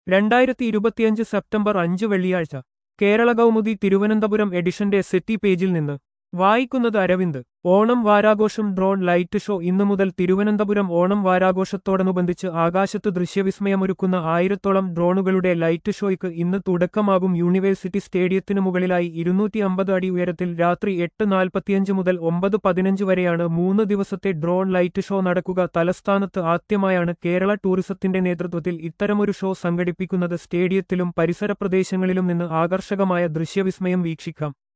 രണ്ടായിരത്തി ഇരുപത്തിയഞ്ച് സെപ്റ്റംബർ അഞ്ച് വെള്ളിയാഴ്ച കേരള കൗമുദി തിരുവനന്തപുരം എഡിഷന്റെ സെറ്റി പേജിൽ നിന്ന് വായിക്കുന്നത് അരവിന്ദ് ഓണം വാരാഘോഷം ഡ്രോൺ ലൈറ്റ് ഷോ ഇന്നു മുതൽ തിരുവനന്തപുരം ഓണം വാരാഘോഷത്തോടനുബന്ധിച്ച് ആകാശത്ത് ദൃശ്യവിസ്മയമൊരുക്കുന്ന ആയിരത്തോളം ഡ്രോണുകളുടെ ലൈറ്റ് ഷോയ്ക്ക് ഇന്ന് തുടക്കമാകും യൂണിവേഴ്സിറ്റി സ്റ്റേഡിയത്തിനു മുകളിലായി ഇരുന്നൂറ്റി അമ്പത് അടി ഉയരത്തിൽ രാത്രി എട്ട് നാൽപ്പത്തിയഞ്ച് മുതൽ ഒമ്പത് പതിനഞ്ച് വരെയാണ് മൂന്ന് ദിവസത്തെ ഡ്രോൺ ലൈറ്റ് ഷോ നടക്കുക തലസ്ഥാനത്ത് ആദ്യമായാണ് കേരള ടൂറിസത്തിന്റെ നേതൃത്വത്തിൽ ഇത്തരമൊരു ഷോ സംഘടിപ്പിക്കുന്നത് സ്റ്റേഡിയത്തിലും പരിസര പ്രദേശങ്ങളിലും നിന്ന് ആകർഷകമായ ദൃശ്യവിസ്മയം വീക്ഷിക്കാം